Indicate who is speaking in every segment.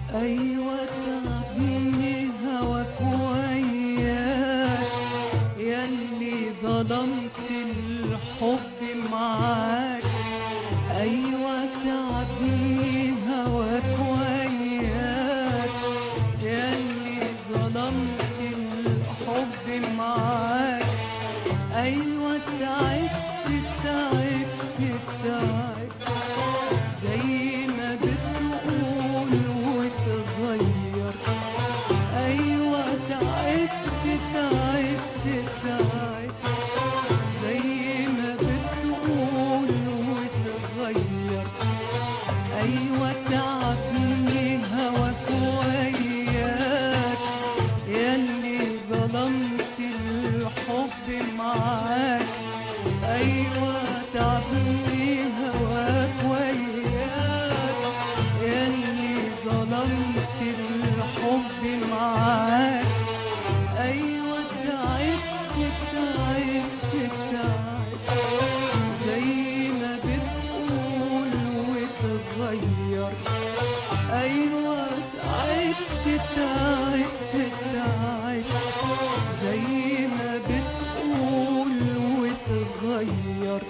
Speaker 1: أيوة تعبني هواك وياك ياللي ظلمت الحب معاك أيوة تعبني هواك وياك ياللي ظلمت الحب معاك أيوة تعبت تعبت تعبت زي ما بتقول وتغير أيوة تعبت تعبت تعبت زي ما بتقول وتغير أيوة تعبني هواك وياك ياللي ظلمت الحب معاك أيوة تعبني هواك وياك ياللي ظلمت الحب معاك أيوة تعبت تعبت تعبت زي ما بتقول وتغير أيوة تعبت تعبت تعبت زي ما بتقول وتغير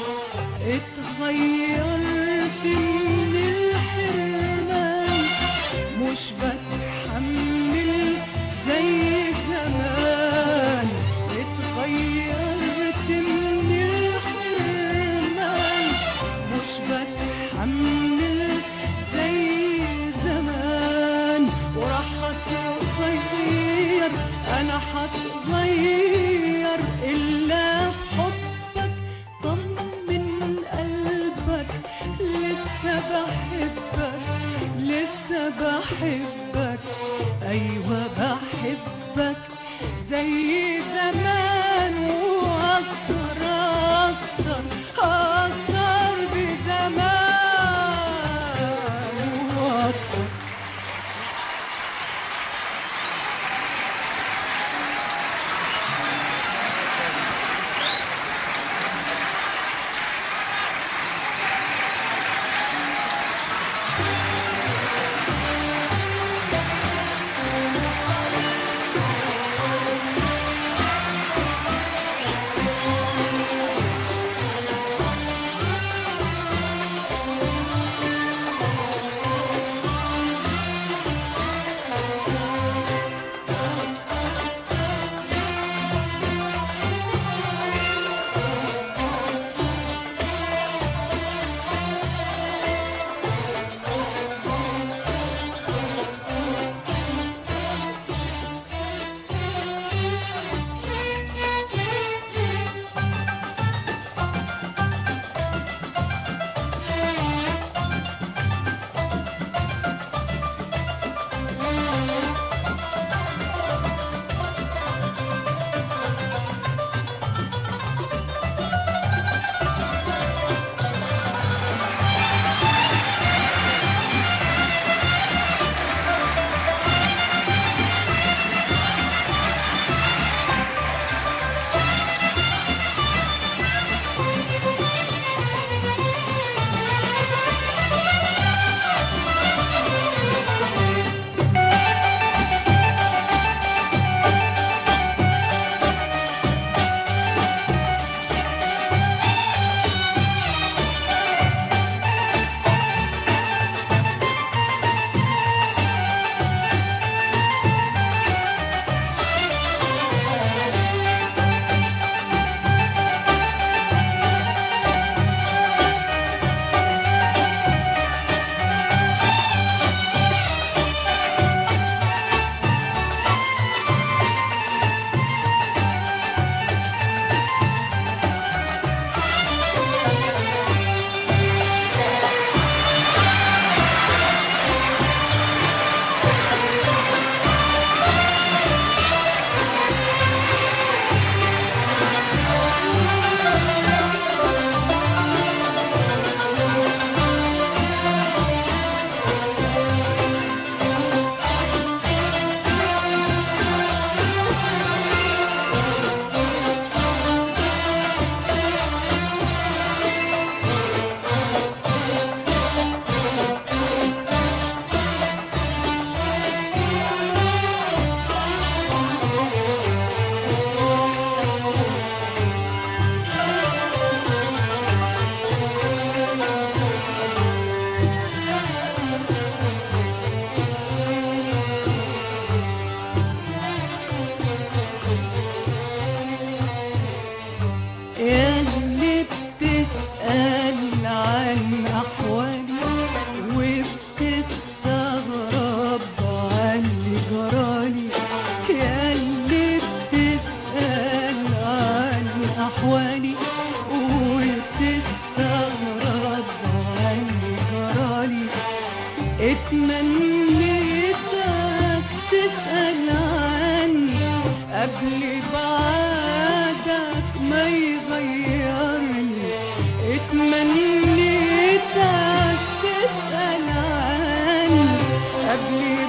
Speaker 1: اتغيرت من الحرمان مش بتحمل زي زمان اتغيرت من الحرمان مش بتحمل زي زمان وراح اتغير انا هتغير الا في حبك طمن قلبك لسه بحبك لسه بحبك ايوه بحبك زي زمان واكتر اكتر اكتر بزمان واكتر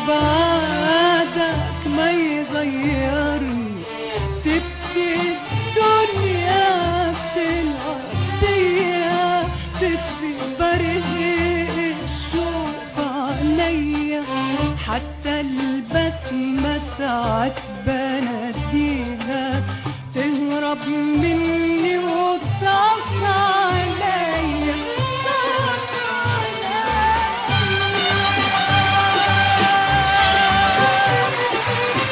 Speaker 1: بعدك ما يغيرني سبت الدنيا بتلعب تطفي بريق الشوق عليا حتى البسمة ساعات بناديها تهرب مني وتصف عليا تصف عليا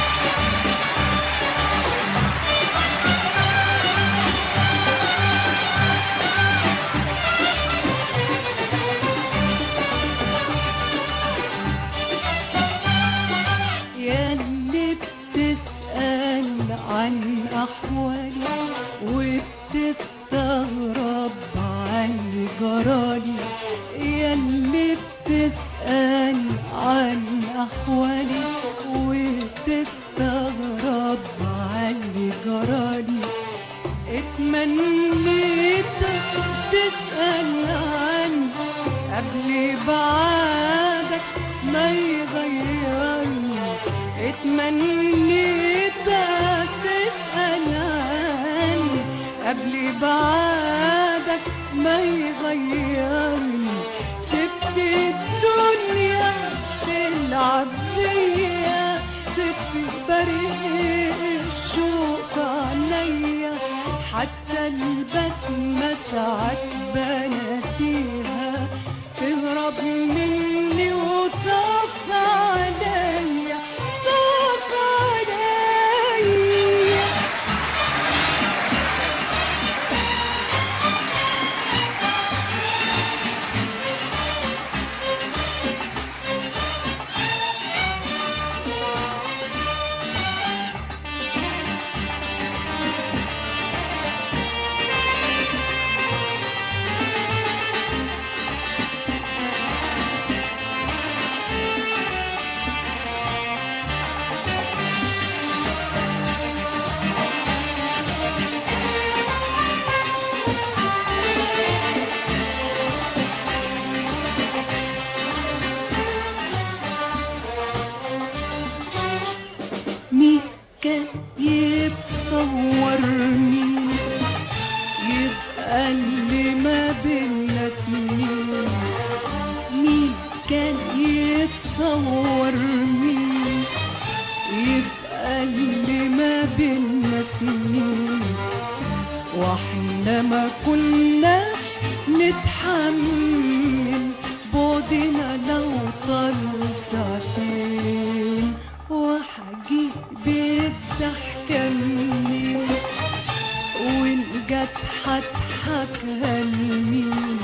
Speaker 1: يا اللي بتسأل عن أحوالي وبتستغرب عن جرالي يا اللي بتسأل عن أحوالي وبتستغرب عن جرالي اتمنيت تسأل عني قبل بعدك ما يغيرني اتمنيت تسأل عني قبل بعدك ما يغيرني سبت الدنيا تلعب بيا سبت بريق الشوق عليا حتى البسمة ساعات بناديها تهرب مني وصف عليا صف عليا مين كان يتصور مين يبقى اللي ما بينا سنين مين كان يتصور مين يبقى اللي ما بينا سنين واحنا ما كناش نتحمل بعدنا لو طال ساعتين وهجيب الضحكة منين وإن جت هضحكها لمين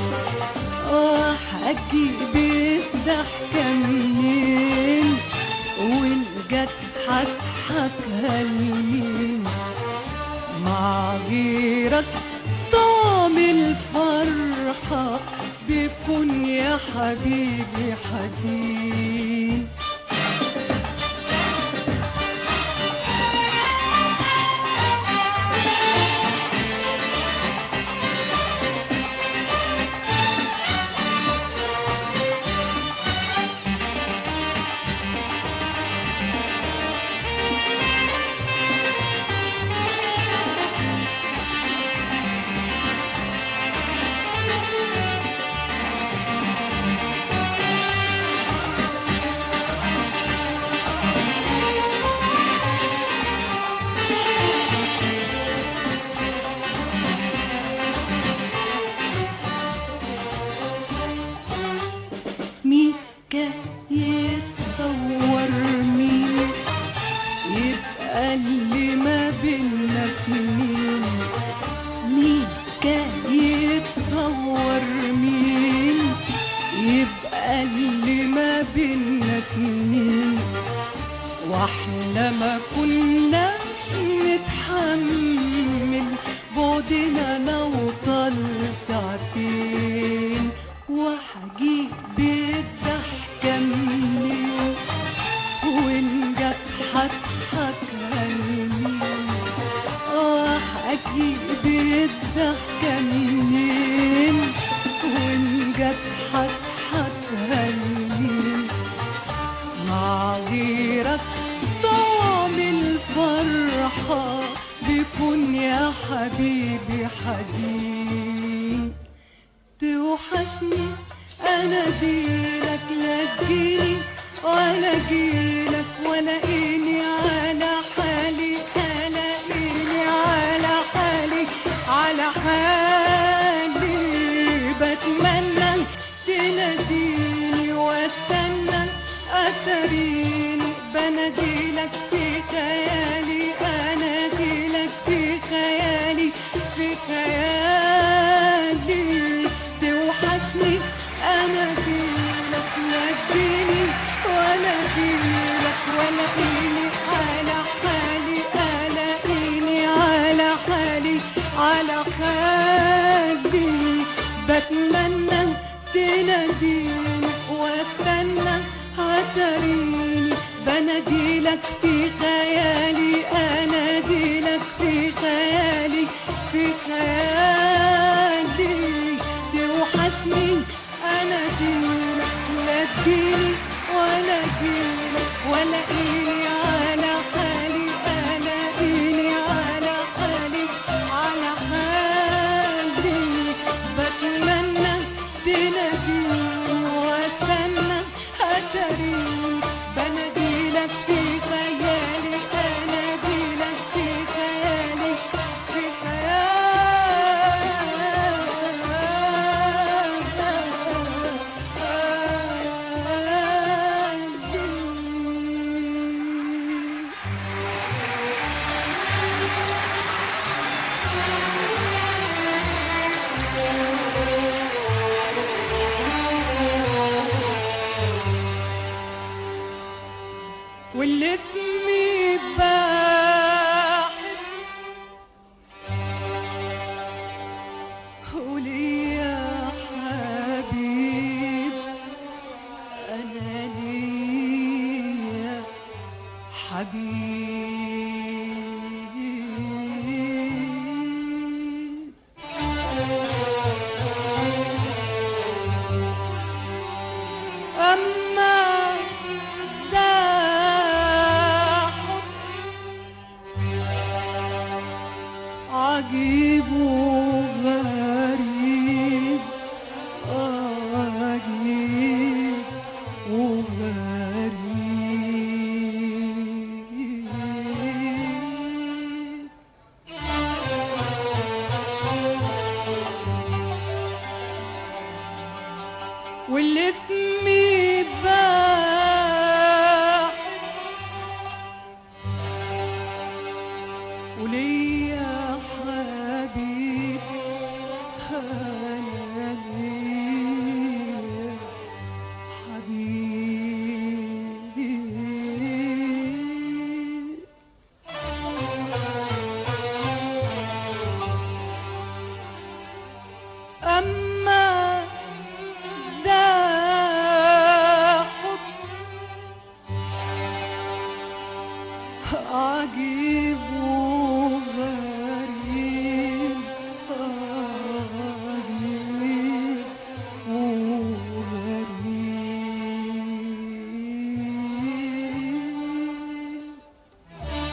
Speaker 1: وهجيب الضحكة منين وإن جت هضحكها لمين مع غيرك طعم الفرحة بيكون يا حبيبي حزين مين كان يتصور مين يبقى اللي ما بينا سنين مين كان يتصور مين يبقى اللي ما بينا سنين واحنا ما كناش نتحمل بعدنا لو طال ساعتين وهجيب الضحكة منين وإن جت هضحكها لمين وهجيب الضحكة منين وإن جت هضحكها لمين مع غيرك طعم الفرحة بيكون يا حبيبي حزين توحشني انا جيلك لا تجيلي ولا جيلك ولا اني على حالي الاقيني على حالي على حالي بتمنى تناديني واستنى اتريني بناديلك في خيالي اناديلك في خيالي في خيالي توحشني انا جيلك لا تجيني ولا جيلك ولا إني على حالي الاقيني على حالي على حالي بتمنى تناديني واستنى هتريني بناديلك في خيالي اناديلك في خيالي في خيالي توحشني انا جيلك لا تجيلي ولا جيلك ولا إني على حالي الاقيني على حالي على حالي بتمنى تناديني واستنى هتريني بناديلك في خيالي اناديلك في خيالي في خيالي واللي اسمي باحث قولي يا حبيب انا ليا حبيب أما ده حب عجيب وغريب عجيب وغريب واللي اسمي باح وليا حبيب انا ليا حبيب أما ده حب عجيب وغريب عجيب وغريب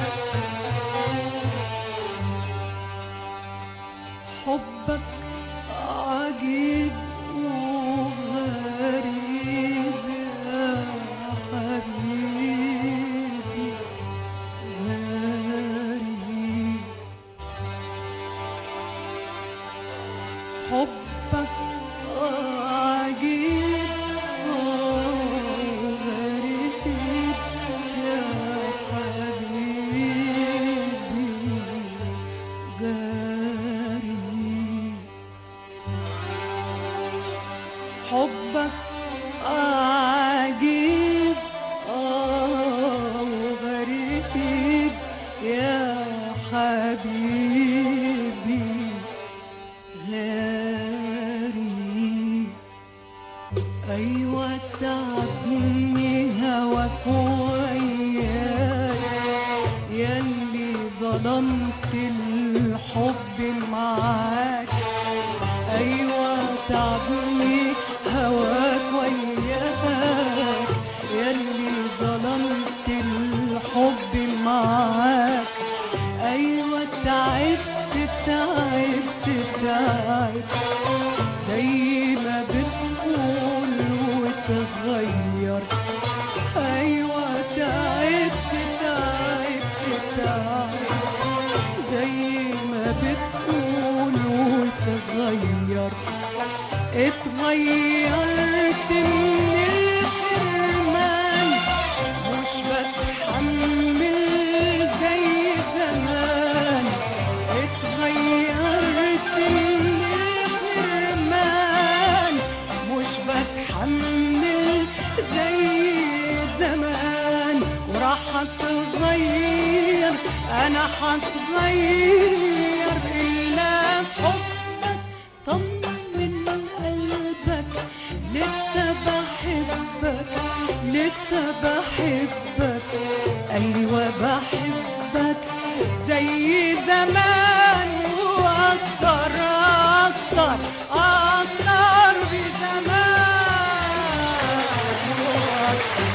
Speaker 1: حبك عجيب وغريب يا حبيبي غريب حبك عجيب وغريب يا حبيبي غريب حبك عجيب آه وغريب يا حبيبي غريب أيوة تعبني هواك وياك ياللي ظلمت الحب معاك أيوة تعبني هواك وياك ياللي ظلمت الحب معاك ايوه تعبت تعبت تعبت زي ما بتقول وتغير ايوه تعبت تعبت تعبت زي ما بتقول وتغير اتغيرت من الحرمان مش بتحمل زي زمان اتغيرت من الحرمان مش بتحمل زي زمان وراح اتغير انا هتغير الا بحبك طمن قلبك لسه بحبك لسه بحبك ايوه بحبك زي زمان واكتر اكتر اكتر بزمان وأكتر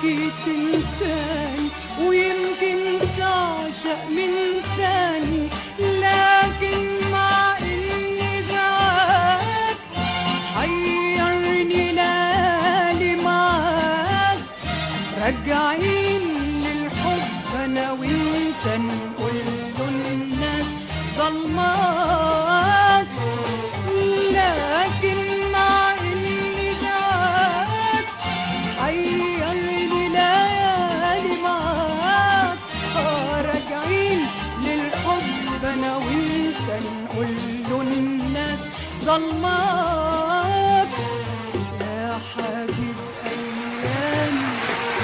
Speaker 1: أكيد تنساني ويمكن تعشق من ثاني لكن مع إني بعاد حيرني ليالي معاك راجعين للحب أنا وأنت نقول له الناس ظلمات لكن مع إني بعاد حيرني ليالي معاك آه راجعين للحب انا وانت نقول له الناس ظلمات يا حبيب ايامي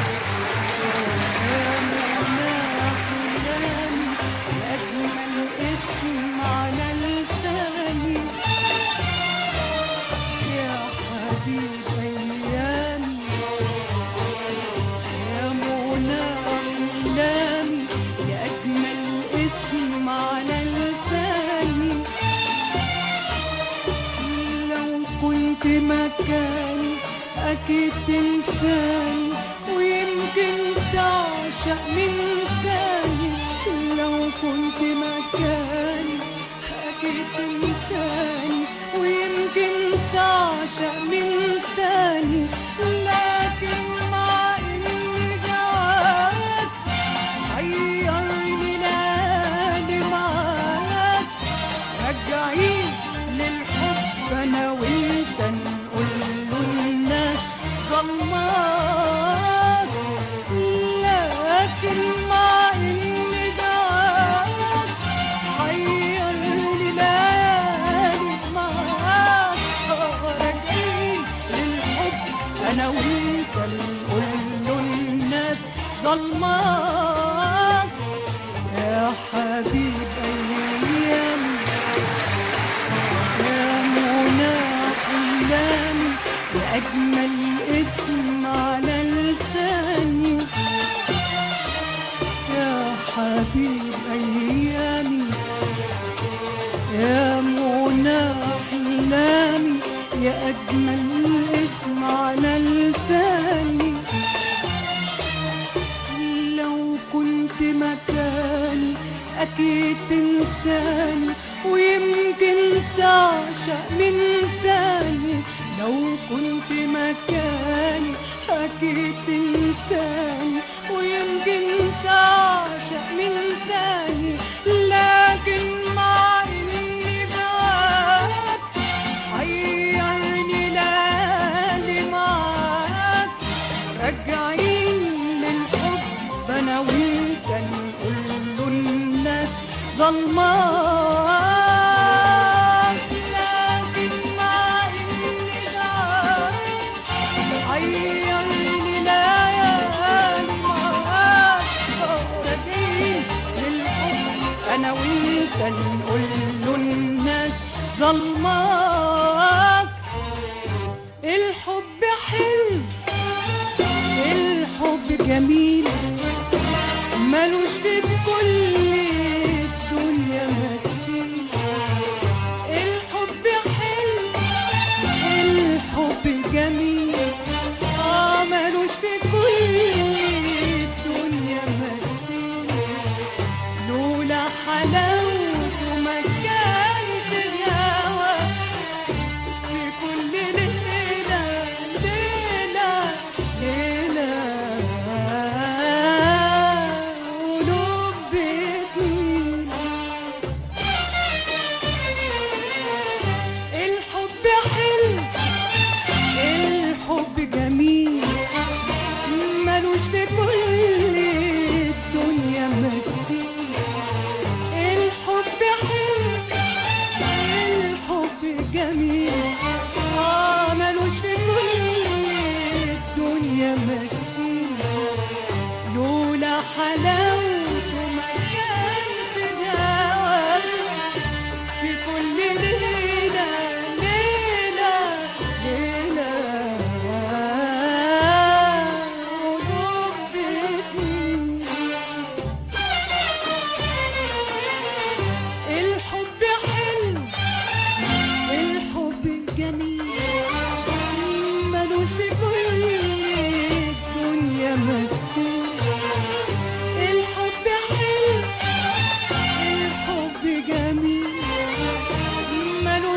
Speaker 1: يا منى احلامي يا اجمل اسم على لساني يا حبيب ايامي يا منى أحلامي يا أجمل اسم على لساني لو كنت مكاني أكيد تنساني ويمكن تعشق من ثاني لو كنت مكاني أكيد تنساني ويمكن تعشق من ثاني لكن مع إني جواك حيرني نادي معاك رجعين للحب أنا وأنت نقول له الناس ظلمات لكن مع إني جواك حيرني ليالي معاك راجعين للحب انا وانت نقول له الناس ظلمات يا حبيب ايامي يا منى احلامي يا اجمل اسم على لساني يا حبيب ايامي يا منى أحلامي يا أجمل اسم على لساني لو كنت مكاني أكيد تنساني ويمكن تعشق من ثاني لو كنت مكاني أكيد تنساني ويمكن تعشق من ثاني لكن مع إني بعاد حيرني ليالي معاك راجعين للحب انا وانت نقول له الناس ظلمات لكن مع اني بعاد حيرني ليالي معاك راجعين للحب انا وانت نقول له الناس ظلمات الحب حلو الحب جميل ملوش في كل الدنيا مثيل الحب حلو الحب جميل اه ملوش في كل الدنيا مثيل لولا حلاوته ما كان في الهوى في كل ليلة ليلة ليلة قلوب بتميل الحب حلو الحب جميل ملوش في كل الدنيا مثيل الحب حلو الحب جميل اه ملوش في كل الدنيا مثيل لولا حلاوته ما كان في الهوى في كل ليلة ليلة ليلة قلوب بتميل الحب حلو الحب جميل ملوش في كل الدنيا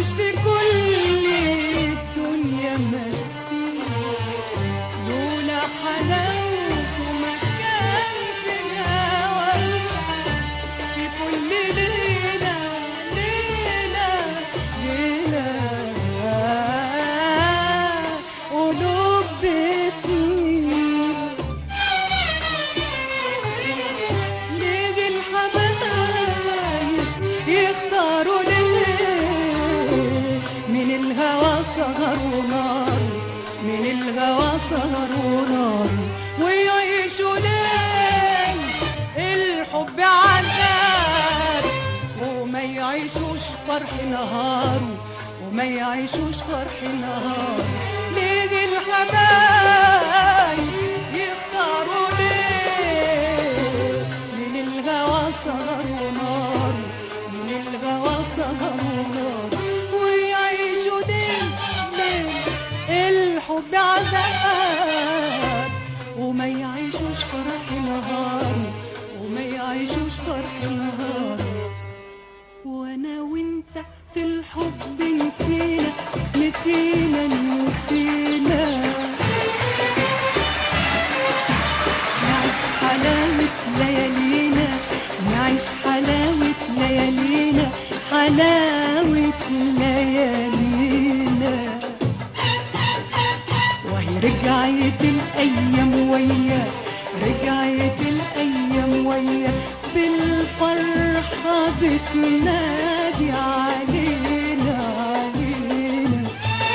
Speaker 1: ملوش في كل الدنيا مثيل لولا حلاوته ما كان في الهوى في كل ليلة ليلة ليلة قلوب بسنين نيجي الحبايب يختاروا ليه من الهوى سهر ونار من الهوى سهر ونار ويعيشوا ليه الحب عذاب وما يعيشوش فرح نهار وما يعيشوش فرح نهار نيجي الحبايب يختاروا ليه من الهوى سهر ونار من الهوى سهر ونار ويعيشوا ليه ليه الحب عذاب وما يعيشوش فرح نهار وما يعيشوش فرح نهار وانا وانت في الحب نسينا نسينا نسينا نعيش حلاوة ليالينا نعيش حلاوة ليالينا حلاوة ليالينا وهي رجعت الأيام ويا رجعت الأيام ويا بالفرحة بتنادي علينا علينا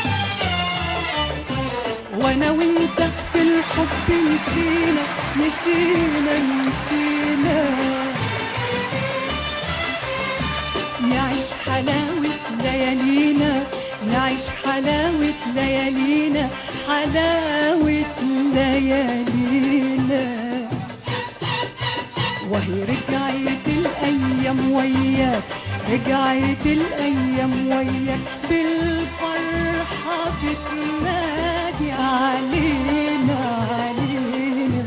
Speaker 1: وانا وانت في الحب نسينا نسينا نسينا نعيش حلاوة ليالينا نعيش حلاوة ليالينا حلاوة ليالينا وهي رجعت الأيام وياك رجعت الأيام وياك بالفرحة بتنادي علينا علينا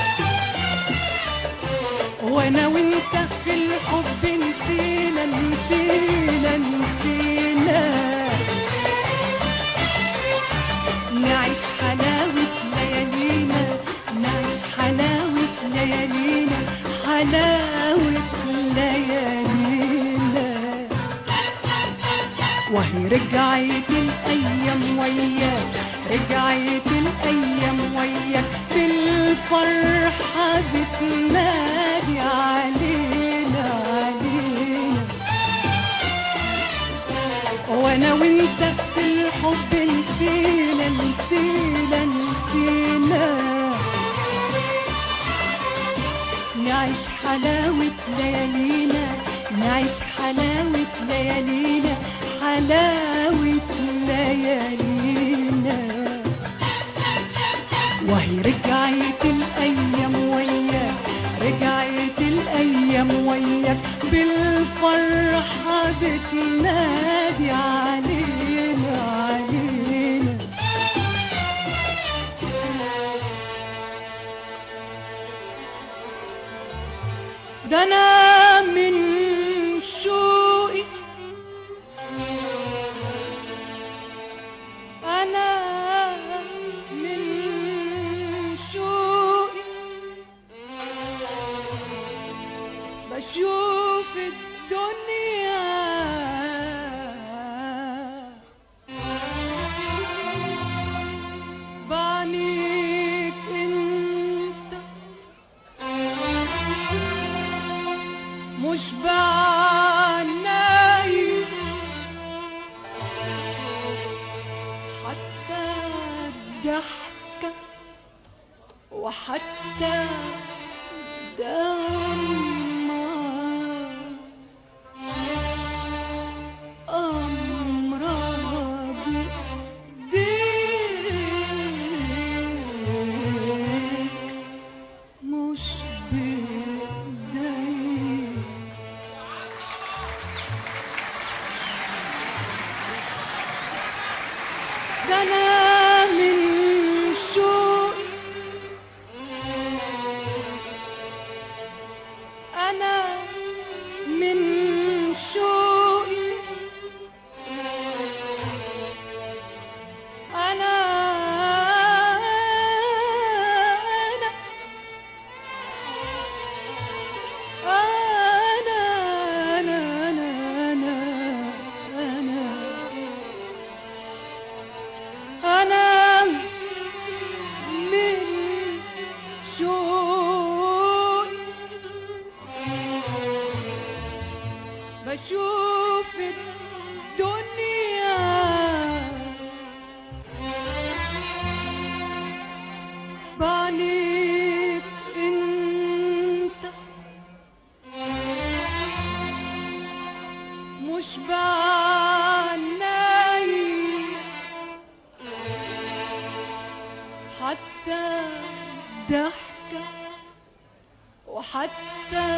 Speaker 1: وانا وانت في الحب نسينا نسينا نسينا نعيش حلاوة ليالينا نعيش حلاوة ليالينا حلاوة ليالينا وهي رجعت الأيام وياك رجعت الأيام وياك بالفرحة بتنادي علينا علينا وانا وانت في الحب نسينا نسينا نسينا نعيش حلاوة ليالينا نعيش حلاوة ليالينا حلاوة ليالينا وهي رجعت الأيام وياك رجعت الأيام وياك بالفرحة بتنادي علينا علينا ده أنا من شوقي أنا من شوقي بشوف الدنيا بعينيك انت مش بعناي حتى الضحكة وحتى دمع أمرها بإيديك مش بإيديك ده أنا من شوقي أنا من شوقي حتى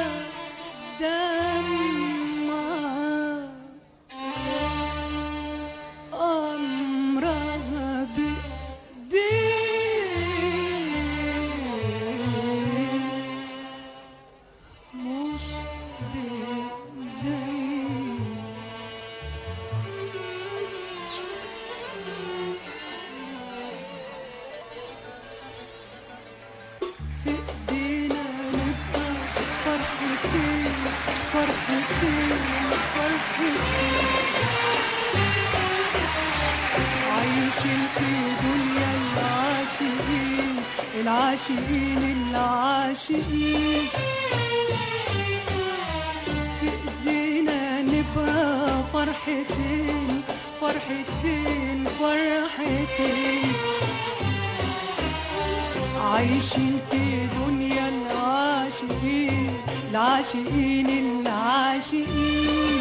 Speaker 1: دمع أمرها بإيديه مش بإيديه في ايدينا نبقى فرحتين فرحتين فرحتين عايشين في دنيا العاشقين العاشقين العاشقين في ايدينا نبقى فرحتين فرحتين فرحتين عايشين في دنيا العاشقين العاشقين العاشقين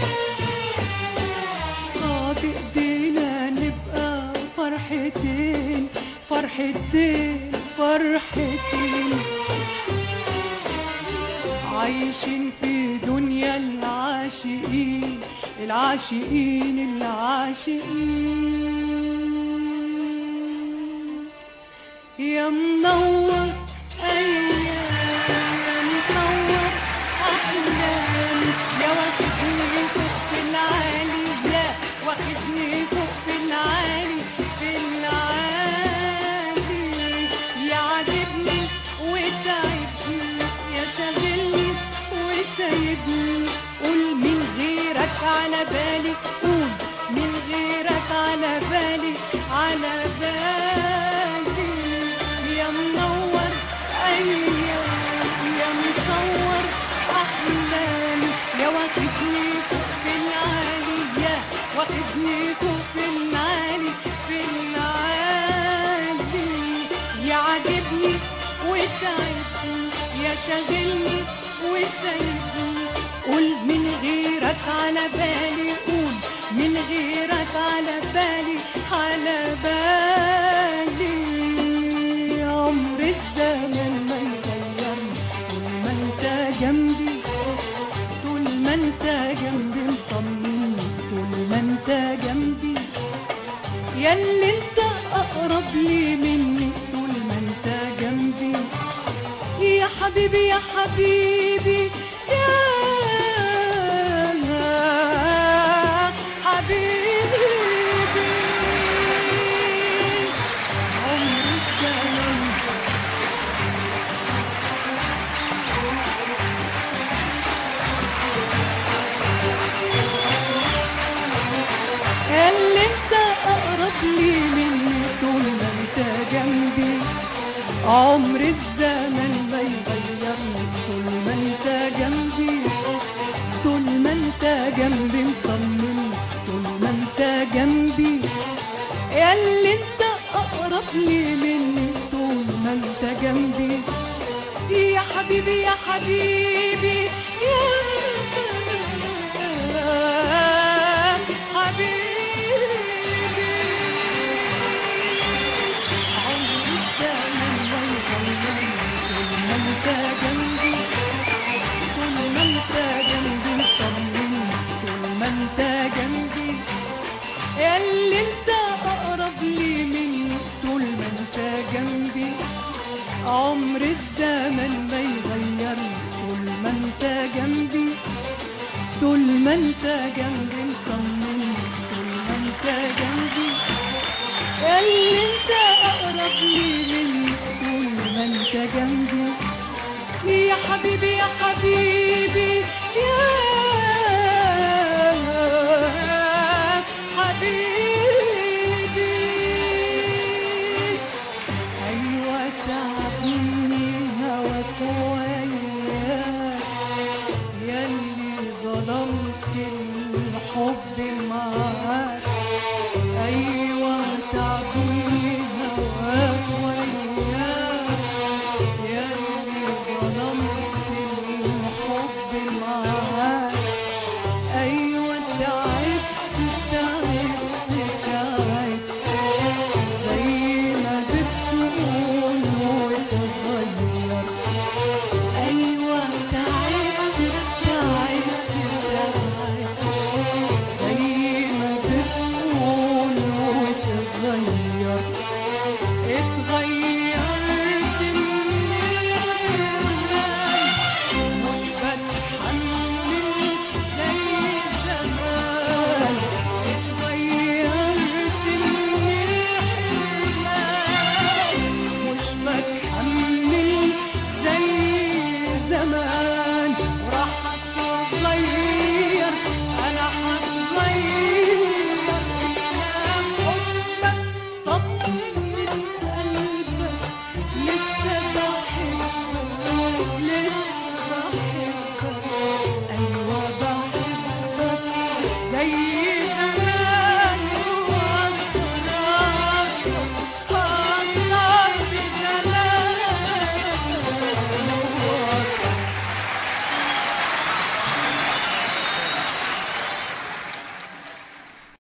Speaker 1: اه بايدينا نبقى فرحتين فرحتين فرحتين عايشين في دنيا العاشقين العاشقين العاشقين يا منور أيام يا منور أحلام يا واخدني فوق في العالي يا واخدني فوق في العالي في العالي يا عاجبني وتعبني يا شاغلني وسايبني قول من غيرك على بالي قول من غيرك على بالي على بالي يا منور ايام يا مصور احلام يا واخدني فوق في العالي يا واخدني فوق في العالي في العالي يا عاجبني وتعبني يا شاغلني وسايبني قول من غيرك على بالي قول من غيرك على بالي على بالي عمر الزمن ما يغيرني طول ما انت جنبي طول ما انت جنبي مطمني طول ما انت جنبي ياللي انت اقرب لي مني طول ما انت جنبي يا حبيبي يا حبيبي يا حبيبي عمر الزمن اللي انت اقرب لي مني طول ما انت جنبي عمر الزمن ما يغيرني طول ما انت جنبي طول ما انت جنبي مطمني طول ما انت جنبي اللي انت اقرب لي مني طول ما انت جنبي يا حبيبي يا حبيبي يا حبيبي عمر الزمن ما يغيرني طول ما انت جنبي طول ما انت جنبي مطمني طول ما انت جنبي اللي انت اقرب لي مني طول ما انت جنبي عمر الزمن ما يغيرني طول ما انت جنبي طول ما انت جنبي مطمني طول ما انت جنبي اللي انت اقرب لي مني طول ما انت جنبي يا حبيبي يا حبيبي يا